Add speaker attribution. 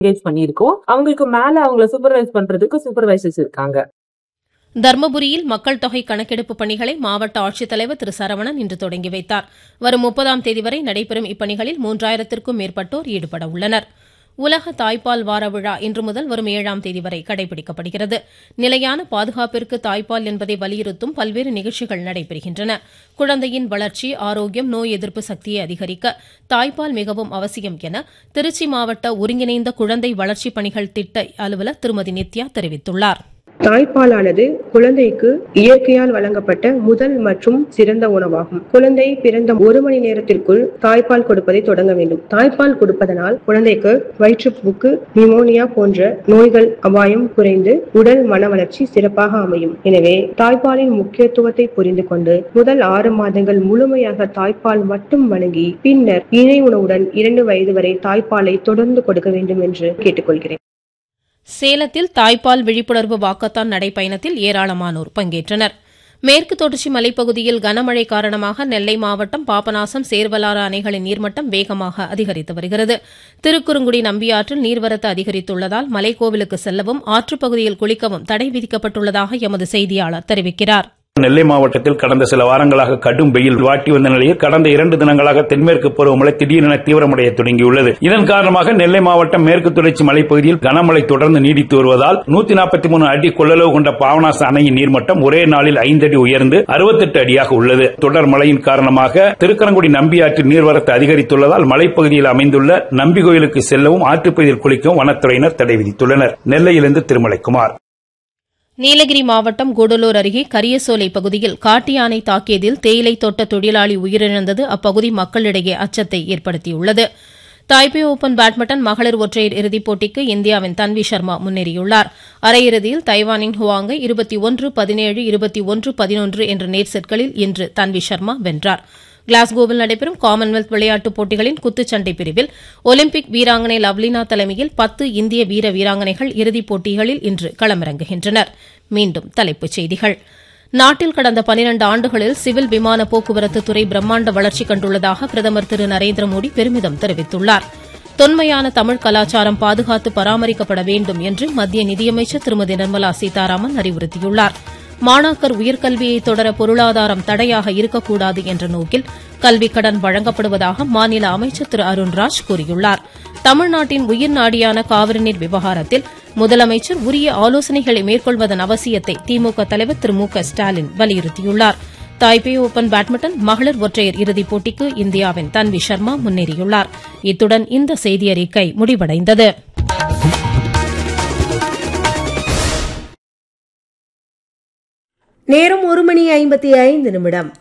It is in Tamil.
Speaker 1: என்கேஜ் பண்ணியிருக்கோம் அவங்களுக்கு மேல அவங்கள சூப்பர்வைஸ் பண்றதுக்கு சூப்பர்வைசர்ஸ் இருக்காங்க
Speaker 2: தர்மபுரியில் மக்கள் தொகை கணக்கெடுப்பு பணிகளை மாவட்ட ஆட்சித்தலைவர் திரு சரவணன் இன்று தொடங்கி வைத்தார் வரும் முப்பதாம் தேதி வரை நடைபெறும் இப்பணிகளில் மூன்றாயிரத்திற்கும் மேற்பட்டோர் ஈடுபட உள்ளனர் உலக தாய்ப்பால் வார விழா இன்று முதல் வரும் ஏழாம் தேதி வரை கடைபிடிக்கப்படுகிறது நிலையான பாதுகாப்பிற்கு தாய்ப்பால் என்பதை வலியுறுத்தும் பல்வேறு நிகழ்ச்சிகள் நடைபெறுகின்றன குழந்தையின் வளர்ச்சி ஆரோக்கியம் நோய் எதிர்ப்பு சக்தியை அதிகரிக்க தாய்ப்பால் மிகவும் அவசியம் என திருச்சி மாவட்ட ஒருங்கிணைந்த குழந்தை வளர்ச்சிப் பணிகள் திட்ட அலுவலர் திருமதி நித்யா தெரிவித்துள்ளார்
Speaker 3: தாய்ப்பாலானது குழந்தைக்கு இயற்கையால் வழங்கப்பட்ட முதல் மற்றும் சிறந்த உணவாகும் குழந்தை பிறந்த ஒரு மணி நேரத்திற்குள் தாய்ப்பால் கொடுப்பதை தொடங்க வேண்டும் தாய்ப்பால் கொடுப்பதனால் குழந்தைக்கு வயிற்றுப்போக்கு நிமோனியா போன்ற நோய்கள் அபாயம் குறைந்து உடல் மன வளர்ச்சி சிறப்பாக அமையும் எனவே தாய்ப்பாலின் முக்கியத்துவத்தை புரிந்து கொண்டு முதல் ஆறு மாதங்கள் முழுமையாக தாய்ப்பால் மட்டும் வழங்கி பின்னர் இணை உணவுடன் இரண்டு வயது வரை தாய்ப்பாலை தொடர்ந்து கொடுக்க வேண்டும் என்று கேட்டுக்கொள்கிறேன்
Speaker 2: சேலத்தில் தாய்ப்பால் விழிப்புணர்வு வாக்கத்தான் நடைப்பயணத்தில் ஏராளமானோர் பங்கேற்றனர் மேற்கு தொடர்ச்சி மலைப்பகுதியில் கனமழை காரணமாக நெல்லை மாவட்டம் பாபநாசம் சேர்வலாறு அணைகளின் நீர்மட்டம் வேகமாக அதிகரித்து வருகிறது திருக்குறுங்குடி நம்பியாற்றில் நீர்வரத்து அதிகரித்துள்ளதால் மலைக்கோவிலுக்கு செல்லவும் ஆற்றுப்பகுதியில் குளிக்கவும் தடை விதிக்கப்பட்டுள்ளதாக எமது செய்தியாளர் தெரிவிக்கிறார்
Speaker 4: நெல்லை மாவட்டத்தில் கடந்த சில வாரங்களாக கடும் வெயில் வாட்டி வந்த நிலையில் கடந்த இரண்டு தினங்களாக தென்மேற்கு பருவமழை திடீரென தீவிரமடைய தொடங்கியுள்ளது இதன் காரணமாக நெல்லை மாவட்டம் மேற்கு தொடர்ச்சி மலைப்பகுதியில் கனமழை தொடர்ந்து நீடித்து வருவதால் நூத்தி நாற்பத்தி மூணு அடி கொள்ளளவு கொண்ட பாவனாச அணையின் நீர்மட்டம் ஒரே நாளில் ஐந்து அடி உயர்ந்து அறுபத்தெட்டு அடியாக உள்ளது தொடர் மழையின் காரணமாக திருக்கரங்குடி நம்பியாற்றில் நீர்வரத்து அதிகரித்துள்ளதால் மலைப்பகுதியில் அமைந்துள்ள நம்பி கோயிலுக்கு செல்லவும் ஆற்றுப்பகுதியில் குளிக்கவும் வனத்துறையினர் தடை விதித்துள்ளனர் நெல்லையிலிருந்து திருமலைக்குமார்
Speaker 2: நீலகிரி மாவட்டம் கூடலூர் அருகே கரியசோலை பகுதியில் காட்டு யானை தாக்கியதில் தேயிலை தோட்ட தொழிலாளி உயிரிழந்தது அப்பகுதி மக்களிடையே அச்சத்தை ஏற்படுத்தியுள்ளது தாய்பே ஓபன் பேட்மிண்டன் மகளிர் ஒற்றையர் இறுதிப் போட்டிக்கு இந்தியாவின் தன்வி சர்மா முன்னேறியுள்ளார் அரையிறுதியில் தைவானின் ஹுவாங்கை இருபத்தி ஒன்று பதினேழு இருபத்தி ஒன்று பதினொன்று என்ற நேர் செட்களில் இன்று தன்வி சர்மா வென்றார் கிளாஸ்கோவில் நடைபெறும் காமன்வெல்த் விளையாட்டுப் போட்டிகளின் குத்துச்சண்டை பிரிவில் ஒலிம்பிக் வீராங்கனை லவ்லினா தலைமையில் பத்து இந்திய வீர வீராங்கனைகள் இறுதிப் போட்டிகளில் இன்று களமிறங்குகின்றனர் மீண்டும் தலைப்புச் செய்திகள் நாட்டில் கடந்த பனிரண்டு ஆண்டுகளில் சிவில் விமான போக்குவரத்து துறை பிரம்மாண்ட வளர்ச்சி கண்டுள்ளதாக பிரதமர் திரு நரேந்திர மோடி பெருமிதம் தெரிவித்துள்ளார் தொன்மையான தமிழ் கலாச்சாரம் பாதுகாத்து பராமரிக்கப்பட வேண்டும் என்று மத்திய நிதியமைச்சர் திருமதி நிர்மலா சீதாராமன் அறிவுறுத்தியுள்ளார் மாணாக்கர் உயர்கல்வியை தொடர பொருளாதாரம் தடையாக இருக்கக்கூடாது என்ற நோக்கில் கல்விக் கடன் வழங்கப்படுவதாக மாநில அமைச்சர் திரு அருண்ராஜ் கூறியுள்ளார் தமிழ்நாட்டின் உயிர் நாடியான காவிரி நீர் விவகாரத்தில் முதலமைச்சர் உரிய ஆலோசனைகளை மேற்கொள்வதன் அவசியத்தை திமுக தலைவர் திரு மு க ஸ்டாலின் வலியுறுத்தியுள்ளார் தாய்பே ஓபன் பேட்மிண்டன் மகளிர் ஒற்றையர் இறுதிப் போட்டிக்கு இந்தியாவின் தன்வி சர்மா முன்னேறியுள்ளார் இத்துடன் இந்த செய்தியறிக்கை முடிவடைந்தது
Speaker 5: நேரம் ஒரு மணி ஐம்பத்தி ஐந்து நிமிடம்